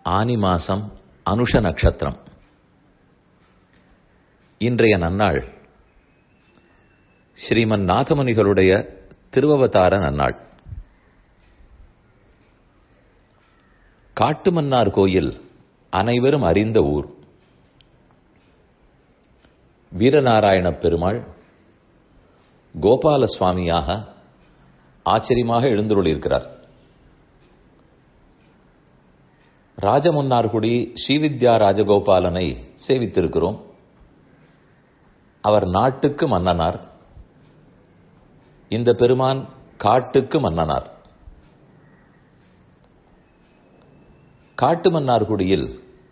ஆனி மாசம் அனுஷ நட்சத்திரம் இன்றைய நன்னாள் ஸ்ரீமன் நாதமுனிகளுடைய திருவவதார நன்னாள் காட்டுமன்னார் கோயில் அனைவரும் அறிந்த ஊர் வீரநாராயண பெருமாள் கோபால சுவாமியாக ஆச்சரியமாக எழுந்துள்ளிருக்கிறார் ராஜமுன்னார்குடி ஸ்ரீவித்யா ராஜகோபாலனை சேவித்திருக்கிறோம் அவர் நாட்டுக்கு மன்னனார் இந்த பெருமான் காட்டுக்கு மன்னனார் காட்டு மன்னார்குடியில்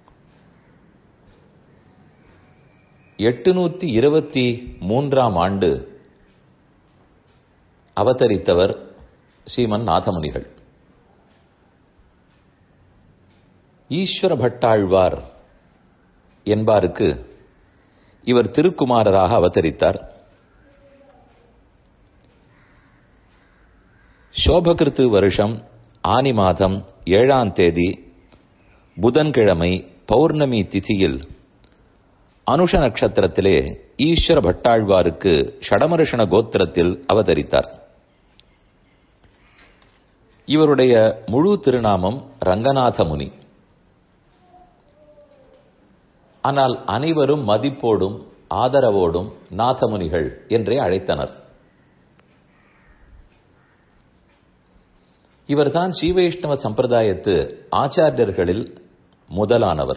எட்டுநூத்தி இருபத்தி மூன்றாம் ஆண்டு அவதரித்தவர் ஸ்ரீமன் நாதமுனிகள் ஈஸ்வர பட்டாழ்வார் என்பாருக்கு இவர் திருக்குமாரராக அவதரித்தார் சோபகிருத்து வருஷம் ஆனி மாதம் ஏழாம் தேதி புதன்கிழமை பௌர்ணமி திதியில் அனுஷ நட்சத்திரத்திலே ஈஸ்வர பட்டாழ்வாருக்கு ஷடமருஷண கோத்திரத்தில் அவதரித்தார் இவருடைய முழு திருநாமம் ரங்கநாத முனி ஆனால் அனைவரும் மதிப்போடும் ஆதரவோடும் நாதமுனிகள் என்றே அழைத்தனர் இவர்தான் ஸ்ரீவைஷ்ணவ சம்பிரதாயத்து ஆச்சாரியர்களில் முதலானவர்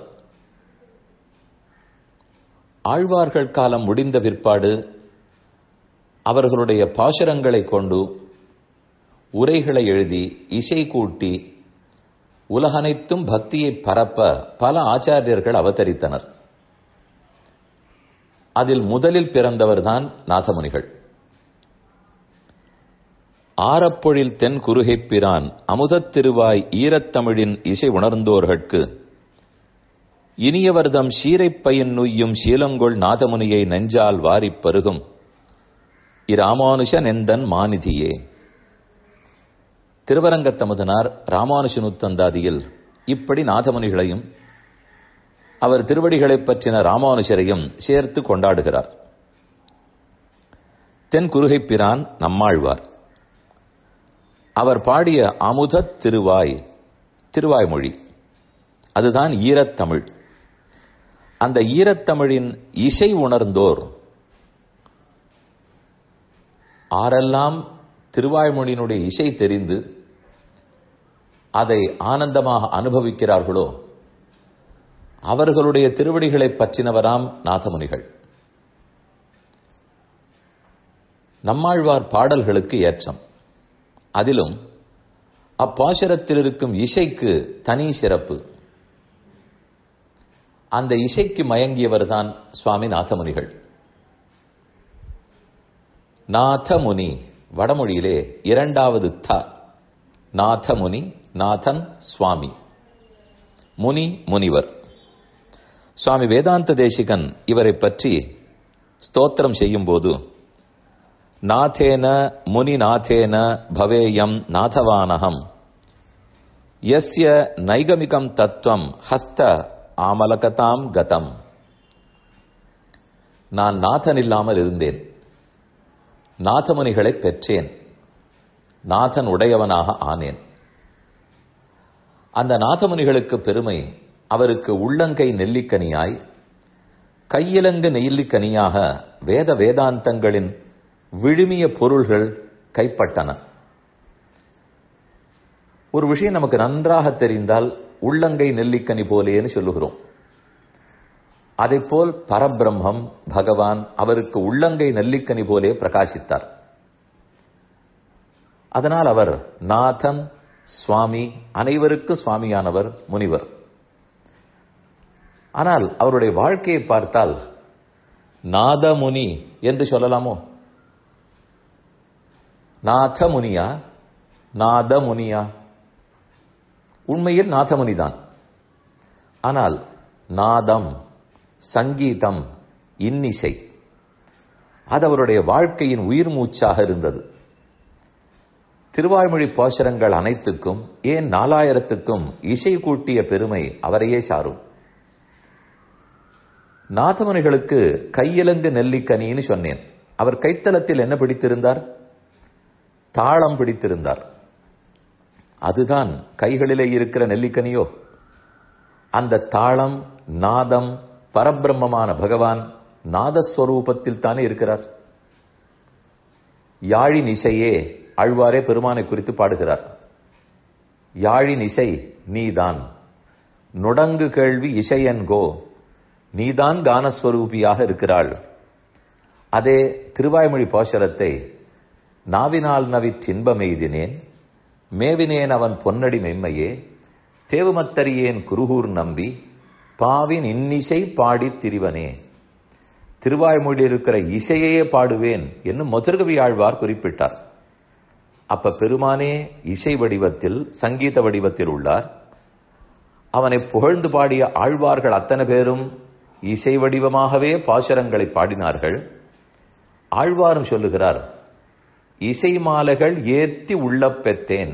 ஆழ்வார்கள் காலம் முடிந்த பிற்பாடு அவர்களுடைய பாசுரங்களை கொண்டு உரைகளை எழுதி இசை கூட்டி உலகனைத்தும் பக்தியை பரப்ப பல ஆச்சாரியர்கள் அவதரித்தனர் அதில் முதலில் பிறந்தவர்தான் நாதமுனிகள் ஆரப்பொழில் தென் குறுகைப்பிரான் அமுதத் திருவாய் ஈரத்தமிழின் இசை உணர்ந்தோர்கட்கு இனியவர்தம் சீரைப்பையன் நுய்யும் சீலங்கொள் நாதமுனியை நெஞ்சால் வாரிப் பருகும் இராமானுஷ நெந்தன் மாநிதியே திருவரங்கத்தமுதனார் ராமானுஷனுத்தந்தாதியில் இப்படி நாதமுனிகளையும் அவர் திருவடிகளைப் பற்றின ராமானுஷரையும் சேர்த்து கொண்டாடுகிறார் தென் குறுகைப்பிரான் நம்மாழ்வார் அவர் பாடிய அமுதத் திருவாய் திருவாய்மொழி அதுதான் ஈரத்தமிழ் அந்த ஈரத்தமிழின் இசை உணர்ந்தோர் ஆரெல்லாம் திருவாய்மொழியினுடைய இசை தெரிந்து அதை ஆனந்தமாக அனுபவிக்கிறார்களோ அவர்களுடைய திருவடிகளை பற்றினவராம் நாதமுனிகள் நம்மாழ்வார் பாடல்களுக்கு ஏற்றம் அதிலும் அப்பாசுரத்தில் இருக்கும் இசைக்கு தனி சிறப்பு அந்த இசைக்கு மயங்கியவர்தான் சுவாமி நாதமுனிகள் நாதமுனி வடமொழியிலே இரண்டாவது த நாதமுனி நாதன் சுவாமி முனி முனிவர் சுவாமி வேதாந்த தேசிகன் இவரை பற்றி ஸ்தோத்திரம் செய்யும் போது நாதேன முனிநாதேன பவேயம் நாதவானகம் யஸ்ய நைகமிகம் தத்துவம் ஹஸ்த ஆமலகதாம் கதம் நான் நாதன் இல்லாமல் இருந்தேன் நாதமுனிகளை பெற்றேன் நாதன் உடையவனாக ஆனேன் அந்த நாதமுனிகளுக்கு பெருமை அவருக்கு உள்ளங்கை நெல்லிக்கனியாய் கையிலங்கு நெல்லிக்கனியாக வேத வேதாந்தங்களின் விழுமிய பொருள்கள் கைப்பட்டன ஒரு விஷயம் நமக்கு நன்றாக தெரிந்தால் உள்ளங்கை நெல்லிக்கனி போலேன்னு சொல்லுகிறோம் அதை போல் பரபிரம்மம் பகவான் அவருக்கு உள்ளங்கை நெல்லிக்கனி போலே பிரகாசித்தார் அதனால் அவர் நாதன் சுவாமி அனைவருக்கும் சுவாமியானவர் முனிவர் ஆனால் அவருடைய வாழ்க்கையை பார்த்தால் நாதமுனி என்று சொல்லலாமோ நாதமுனியா நாதமுனியா உண்மையில் நாதமுனிதான் ஆனால் நாதம் சங்கீதம் இன்னிசை அது அவருடைய வாழ்க்கையின் உயிர் மூச்சாக இருந்தது திருவாய்மொழி பாசுரங்கள் அனைத்துக்கும் ஏன் நாலாயிரத்துக்கும் இசை கூட்டிய பெருமை அவரையே சாரும் நாதமுனிகளுக்கு கையிலங்கு நெல்லிக்கனின்னு சொன்னேன் அவர் கைத்தளத்தில் என்ன பிடித்திருந்தார் தாளம் பிடித்திருந்தார் அதுதான் கைகளிலே இருக்கிற நெல்லிக்கனியோ அந்த தாளம் நாதம் பரபிரம்மமான பகவான் நாதஸ்வரூபத்தில் தானே இருக்கிறார் யாழின் இசையே ஆழ்வாரே பெருமானை குறித்து பாடுகிறார் யாழின் இசை நீதான் நுடங்கு கேள்வி இசையன்கோ நீதான் கானஸ்வரூபியாக இருக்கிறாள் அதே திருவாய்மொழி பாசுரத்தை நாவினால் நவிற்றின்பமெய்தினேன் மேவினேன் அவன் பொன்னடி மெம்மையே தேவுமத்தறியேன் குருகூர் நம்பி பாவின் இன்னிசை பாடித் திரிவனே திருவாய்மொழியில் இருக்கிற இசையையே பாடுவேன் என்னும் மதுர்கவி ஆழ்வார் குறிப்பிட்டார் அப்ப பெருமானே இசை வடிவத்தில் சங்கீத வடிவத்தில் உள்ளார் அவனை புகழ்ந்து பாடிய ஆழ்வார்கள் அத்தனை பேரும் இசை வடிவமாகவே பாசுரங்களை பாடினார்கள் ஆழ்வாரும் சொல்லுகிறார் இசை மாலைகள் ஏத்தி உள்ள பெற்றேன்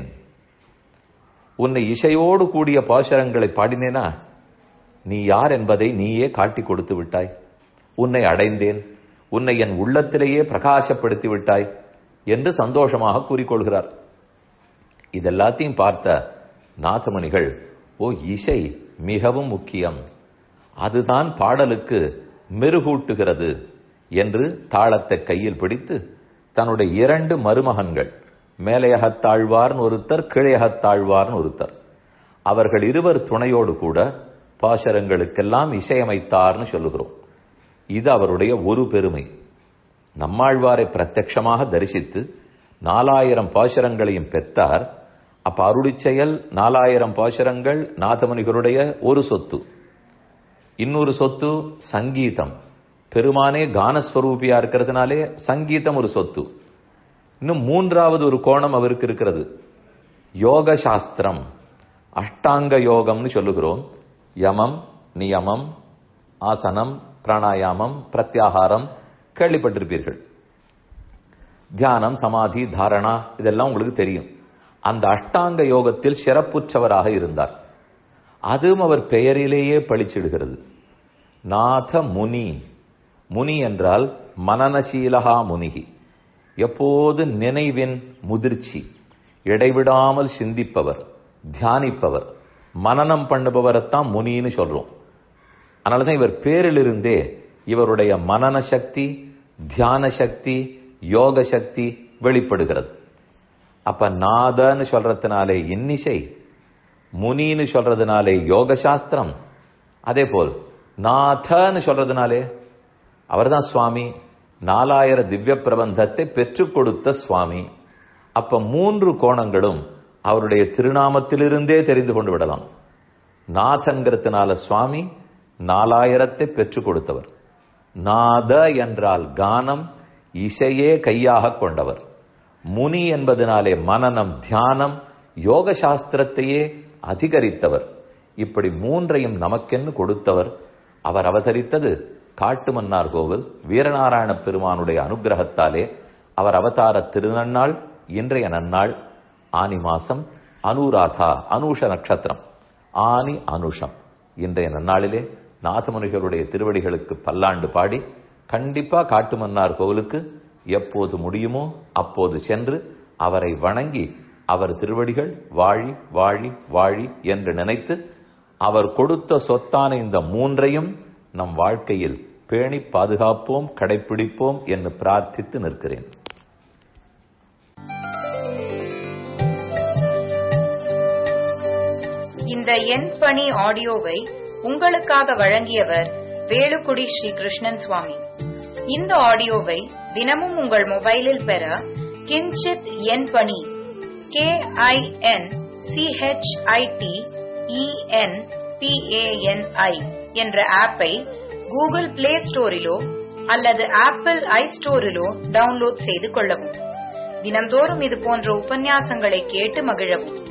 உன்னை இசையோடு கூடிய பாசுரங்களை பாடினேனா நீ யார் என்பதை நீயே காட்டிக் கொடுத்து விட்டாய் உன்னை அடைந்தேன் உன்னை என் உள்ளத்திலேயே பிரகாசப்படுத்தி விட்டாய் என்று சந்தோஷமாக கூறிக்கொள்கிறார் இதெல்லாத்தையும் பார்த்த நாதமணிகள் ஓ இசை மிகவும் முக்கியம் அதுதான் பாடலுக்கு மெருகூட்டுகிறது என்று தாளத்தை கையில் பிடித்து தன்னுடைய இரண்டு மருமகன்கள் மேலையகத்தாழ்வார்னு ஒருத்தர் கீழையகத்தாழ்வார்னு ஒருத்தர் அவர்கள் இருவர் துணையோடு கூட பாசரங்களுக்கெல்லாம் இசையமைத்தார்னு சொல்லுகிறோம் இது அவருடைய ஒரு பெருமை நம்மாழ்வாரை பிரத்யட்சமாக தரிசித்து நாலாயிரம் பாசுரங்களையும் பெற்றார் அப்ப அருளிச் செயல் நாலாயிரம் பாசுரங்கள் நாதமுனிகளுடைய ஒரு சொத்து இன்னொரு சொத்து சங்கீதம் பெருமானே கானஸ்வரூபியா இருக்கிறதுனாலே சங்கீதம் ஒரு சொத்து இன்னும் மூன்றாவது ஒரு கோணம் அவருக்கு இருக்கிறது யோக சாஸ்திரம் அஷ்டாங்க யோகம்னு சொல்லுகிறோம் யமம் நியமம் ஆசனம் பிராணாயாமம் பிரத்யாகாரம் கேள்விப்பட்டிருப்பீர்கள் தியானம் சமாதி தாரணா இதெல்லாம் உங்களுக்கு தெரியும் அந்த அஷ்டாங்க யோகத்தில் சிறப்புற்றவராக இருந்தார் அதுவும் அவர் பெயரிலேயே பழிச்சிடுகிறது நாத முனி முனி என்றால் மனநசீலகா முனிகி எப்போது நினைவின் முதிர்ச்சி இடைவிடாமல் சிந்திப்பவர் தியானிப்பவர் மனநம் பண்ணுபவரைத்தான் முனின்னு சொல்றோம் அதனாலதான் இவர் பேரிலிருந்தே இவருடைய மனன சக்தி தியான சக்தி யோக சக்தி வெளிப்படுகிறது அப்ப நாதன்னு சொல்றதுனாலே இன்னிசை முனின்னு சொல்றதுனாலே யோக சாஸ்திரம் அதே போல் நாதன்னு சொல்றதுனாலே அவர்தான் சுவாமி நாலாயிர திவ்ய பிரபந்தத்தை பெற்றுக் கொடுத்த சுவாமி அப்ப மூன்று கோணங்களும் அவருடைய திருநாமத்திலிருந்தே தெரிந்து கொண்டு விடலாம் நாதங்கிறதுனால சுவாமி நாலாயிரத்தை பெற்றுக் கொடுத்தவர் நாத என்றால் கானம் இசையே கையாக கொண்டவர் முனி என்பதனாலே மனநம் தியானம் யோக சாஸ்திரத்தையே அதிகரித்தவர் இப்படி மூன்றையும் நமக்கென்னு கொடுத்தவர் அவர் அவதரித்தது காட்டுமன்னார் கோவில் வீரநாராயண பெருமானுடைய அனுகிரகத்தாலே அவர் அவதார திருநன்னாள் இன்றைய நன்னாள் ஆனி மாசம் அனுராதா அனுஷ நட்சத்திரம் ஆனி அனுஷம் இன்றைய நன்னாளிலே நாதமுனிகளுடைய திருவடிகளுக்கு பல்லாண்டு பாடி கண்டிப்பா காட்டுமன்னார் கோவிலுக்கு எப்போது முடியுமோ அப்போது சென்று அவரை வணங்கி அவர் திருவடிகள் வாழி வாழி வாழி என்று நினைத்து அவர் கொடுத்த சொத்தான இந்த மூன்றையும் நம் வாழ்க்கையில் பேணி பாதுகாப்போம் கடைபிடிப்போம் என்று பிரார்த்தித்து நிற்கிறேன் இந்த என் பணி ஆடியோவை உங்களுக்காக வழங்கியவர் வேலுக்குடி ஸ்ரீ கிருஷ்ணன் சுவாமி இந்த ஆடியோவை தினமும் உங்கள் மொபைலில் பெற கிஞ்சித் என் பணி கே ஐ என் சிஹெச்ஐடி இஎன் பிஏஎன்ஐ என்ற ஆப்பை கூகுள் பிளே ஸ்டோரிலோ அல்லது ஆப்பிள் ஐ ஸ்டோரிலோ டவுன்லோட் செய்து கொள்ளவும் தினந்தோறும் இது போன்ற உபன்யாசங்களை கேட்டு மகிழவும்